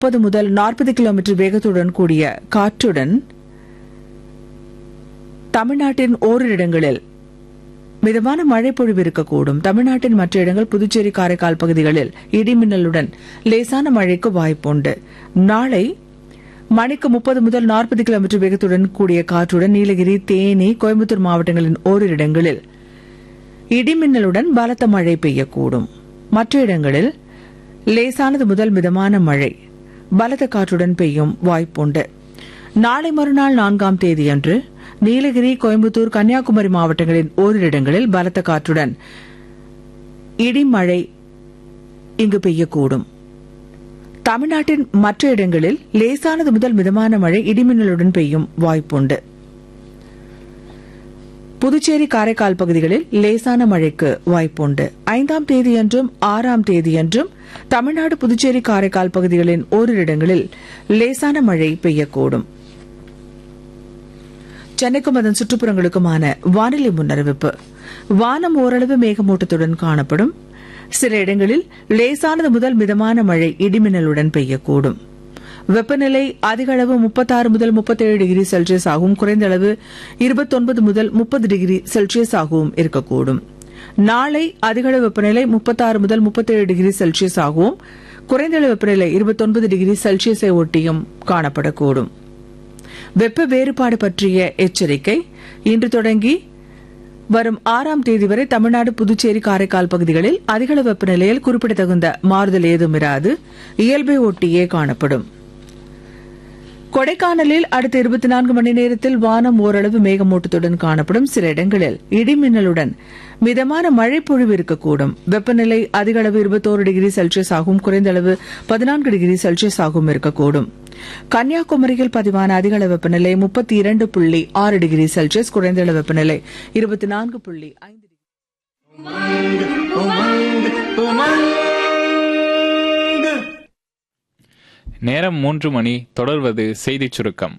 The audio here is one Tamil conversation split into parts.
முப்பது முதல் நாற்பது கிலோமீட்டர் வேகத்துடன் கூடிய காற்றுடன் தமிழ்நாட்டின் ஓரிரு இடங்களில் மிதமான மழை பொழிவு இருக்கக்கூடும் தமிழ்நாட்டின் மற்ற இடங்கள் புதுச்சேரி காரைக்கால் பகுதிகளில் இடிமின்னலுடன் லேசான மழைக்கு வாய்ப்புண்டு நாளை மணிக்கு முப்பது முதல் நாற்பது கிலோமீட்டர் வேகத்துடன் கூடிய காற்றுடன் நீலகிரி தேனி கோயம்புத்தூர் மாவட்டங்களின் ஓரிரு இடங்களில் இடிமின்னலுடன் பலத்த மழை பெய்யக்கூடும் மற்ற இடங்களில் லேசானது முதல் மிதமான மழை பலத்த காற்றுடன் பெய்யும் வாய்ப்புண்டு நாளை மறுநாள் நான்காம் தேதியன்று நீலகிரி கோயம்புத்தூர் கன்னியாகுமரி மாவட்டங்களின் ஓரிரு இடங்களில் பலத்த காற்றுடன் இடிமழை இங்கு பெய்யக்கூடும் தமிழ்நாட்டின் மற்ற இடங்களில் லேசானது முதல் மிதமான மழை இடிமின்னலுடன் பெய்யும் வாய்ப்புண்டு புதுச்சேரி காரைக்கால் பகுதிகளில் லேசான மழைக்கு வாய்ப்புண்டு ஐந்தாம் தேதியன்றும் ஆறாம் தேதியன்றும் தமிழ்நாடு புதுச்சேரி காரைக்கால் பகுதிகளின் ஓரிரு இடங்களில் லேசான மழை பெய்யக்கூடும் சென்னைக்கும் அதன் சுற்றுப்புறங்களுக்குமான வானிலை முன்னறிவிப்பு வானம் ஓரளவு மேகமூட்டத்துடன் காணப்படும் சில இடங்களில் லேசானது முதல் மிதமான மழை இடிமின்னலுடன் பெய்யக்கூடும் வெப்பநிலை அதிக அளவு முப்பத்தாறு முதல் முப்பத்தேழு டிகிரி செல்சியஸ் ஆகவும் குறைந்த அளவு இருபத்தொன்பது முதல் முப்பது டிகிரி செல்சியஸ் ஆகவும் இருக்கக்கூடும் நாளை அதிக அளவு வெப்பநிலை முப்பத்தாறு முதல் முப்பத்தேழு டிகிரி செல்சியஸ் ஆகவும் குறைந்த அளவு வெப்பநிலை இருபத்தொன்பது டிகிரி செல்சியஸை ஒட்டியும் காணப்படக்கூடும் வெப்ப வேறுபாடு பற்றிய எச்சரிக்கை இன்று தொடங்கி வரும் ஆறாம் தேதி வரை தமிழ்நாடு புதுச்சேரி காரைக்கால் பகுதிகளில் அதிகளவு வெப்பநிலையில் குறிப்பிடத்தகுந்த மாறுதல் ஏதும் இராது இயல்பை ஒட்டியே காணப்படும் கொடைக்கானலில் அடுத்த இருபத்தி நான்கு மணி நேரத்தில் வானம் ஓரளவு மேகமூட்டத்துடன் காணப்படும் சில இடங்களில் இடிமின்னலுடன் மிதமான மழை பொழிவு இருக்கக்கூடும் வெப்பநிலை அதிக அளவு இருபத்தோரு டிகிரி செல்சியஸ் ஆகவும் குறைந்த அளவு பதினான்கு டிகிரி செல்சியஸ் ஆகவும் இருக்கக்கூடும் கன்னியாகுமரியில் பதிவான அதிக அளவு வெப்பநிலை முப்பத்தி இரண்டு புள்ளி ஆறு டிகிரி செல்சியஸ் குறைந்த அளவு வெப்பநிலை இருபத்தி நான்கு புள்ளி ஐந்து நேரம் மூன்று மணி தொடர்வது செய்திச் சுருக்கம்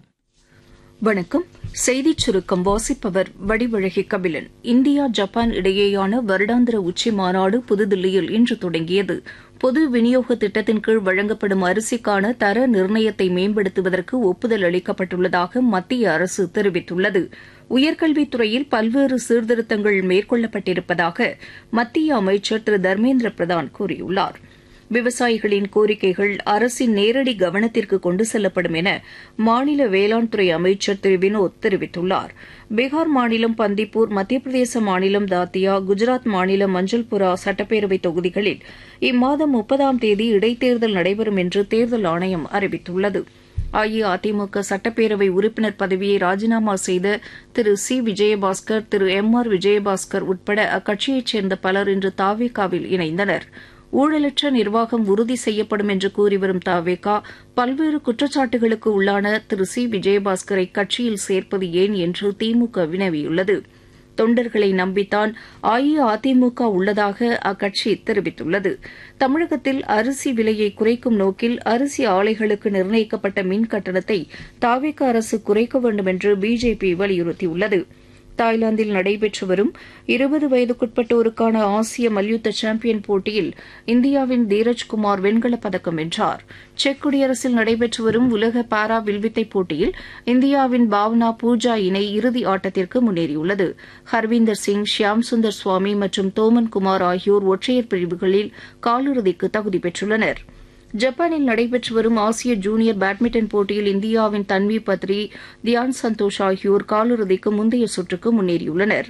வணக்கம் செய்திச் சுருக்கம் வாசிப்பவர் வடிவழகி கபிலன் இந்தியா ஜப்பான் இடையேயான வருடாந்திர உச்சி மாநாடு புதுதில்லியில் இன்று தொடங்கியது பொது விநியோக திட்டத்தின் கீழ் வழங்கப்படும் அரிசிக்கான தர நிர்ணயத்தை மேம்படுத்துவதற்கு ஒப்புதல் அளிக்கப்பட்டுள்ளதாக மத்திய அரசு தெரிவித்துள்ளது உயர்கல்வித்துறையில் பல்வேறு சீர்திருத்தங்கள் மேற்கொள்ளப்பட்டிருப்பதாக மத்திய அமைச்சர் திரு தர்மேந்திர பிரதான் கூறியுள்ளாா் விவசாயிகளின் கோரிக்கைகள் அரசின் நேரடி கவனத்திற்கு கொண்டு செல்லப்படும் என மாநில வேளாண் துறை அமைச்சர் திரு வினோத் தெரிவித்துள்ளார் பீகார் மாநிலம் பந்திப்பூர் மத்திய பிரதேச மாநிலம் தாத்தியா குஜராத் மாநிலம் மஞ்சள்புரா சட்டப்பேரவை தொகுதிகளில் இம்மாதம் முப்பதாம் தேதி இடைத்தேர்தல் நடைபெறும் என்று தேர்தல் ஆணையம் அறிவித்துள்ளது அஇஅதிமுக சட்டப்பேரவை உறுப்பினர் பதவியை ராஜினாமா செய்த திரு சி விஜயபாஸ்கர் திரு எம் ஆர் விஜயபாஸ்கர் உட்பட அக்கட்சியைச் சேர்ந்த பலர் இன்று தாவேகாவில் இணைந்தனா் ஊழலற்ற நிர்வாகம் உறுதி செய்யப்படும் என்று கூறிவரும் தாவேகா பல்வேறு குற்றச்சாட்டுகளுக்கு உள்ளான திரு சி விஜயபாஸ்கரை கட்சியில் சேர்ப்பது ஏன் என்று திமுக வினவியுள்ளது தொண்டர்களை நம்பித்தான் அஇஅதிமுக உள்ளதாக அக்கட்சி தெரிவித்துள்ளது தமிழகத்தில் அரிசி விலையை குறைக்கும் நோக்கில் அரிசி ஆலைகளுக்கு நிர்ணயிக்கப்பட்ட மின் கட்டணத்தை தாவேக அரசு குறைக்க வேண்டும் என்று பிஜேபி வலியுறுத்தியுள்ளது தாய்லாந்தில் நடைபெற்று வரும் இருபது வயதுக்குட்பட்டோருக்கான ஆசிய மல்யுத்த சாம்பியன் போட்டியில் இந்தியாவின் தீரஜ்குமார் வெண்கலப் பதக்கம் வென்றார் செக் குடியரசில் நடைபெற்று வரும் உலக பாரா வில்வித்தை போட்டியில் இந்தியாவின் பாவனா பூஜா இணை இறுதி ஆட்டத்திற்கு முன்னேறியுள்ளது ஹர்வீந்தர் சிங் ஷியாம் சுந்தர் சுவாமி மற்றும் தோமன் குமார் ஆகியோர் ஒற்றையர் பிரிவுகளில் காலிறுதிக்கு தகுதி பெற்றுள்ளனா் ஜப்பானில் நடைபெற்று வரும் ஆசிய ஜூனியர் பேட்மிண்டன் போட்டியில் இந்தியாவின் தன்வி பத்ரி தியான் சந்தோஷ் ஆகியோர் காலிறுதிக்கு முந்தைய சுற்றுக்கு முன்னேறியுள்ளனர்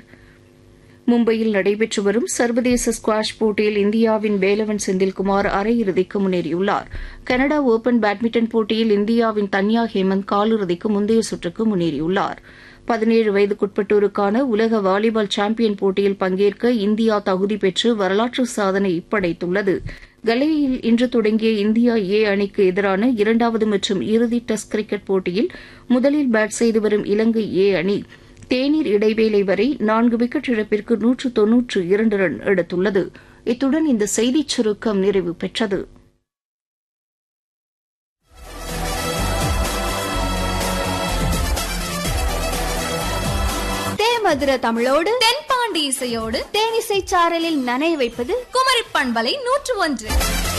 மும்பையில் நடைபெற்று வரும் சர்வதேச ஸ்குவாஷ் போட்டியில் இந்தியாவின் வேலவன் செந்தில்குமார் அரையிறுதிக்கு முன்னேறியுள்ளார் கனடா ஒபன் பேட்மிண்டன் போட்டியில் இந்தியாவின் தன்யா ஹேமந்த் காலிறுதிக்கு முந்தைய சுற்றுக்கு முன்னேறியுள்ளார் பதினேழு வயதுக்குட்பட்டோருக்கான உலக வாலிபால் சாம்பியன் போட்டியில் பங்கேற்க இந்தியா தகுதி பெற்று வரலாற்று சாதனை படைத்துள்ளது கலேயில் இன்று தொடங்கிய இந்தியா ஏ அணிக்கு எதிரான இரண்டாவது மற்றும் இறுதி டெஸ்ட் கிரிக்கெட் போட்டியில் முதலில் பேட் செய்து வரும் இலங்கை ஏ அணி தேநீர் இடைவேளை வரை நான்கு விக்கெட் இழப்பிற்கு நூற்று தொன்னூற்று இரண்டு ரன் எடுத்துள்ளது இத்துடன் இந்த செய்திச் சுருக்கம் நிறைவு பெற்றது மதுர தமிழோடு தென்பாண்டி இசையோடு தேனிசை சாரலில் நனைய வைப்பது குமரி பண்பலை நூற்று ஒன்று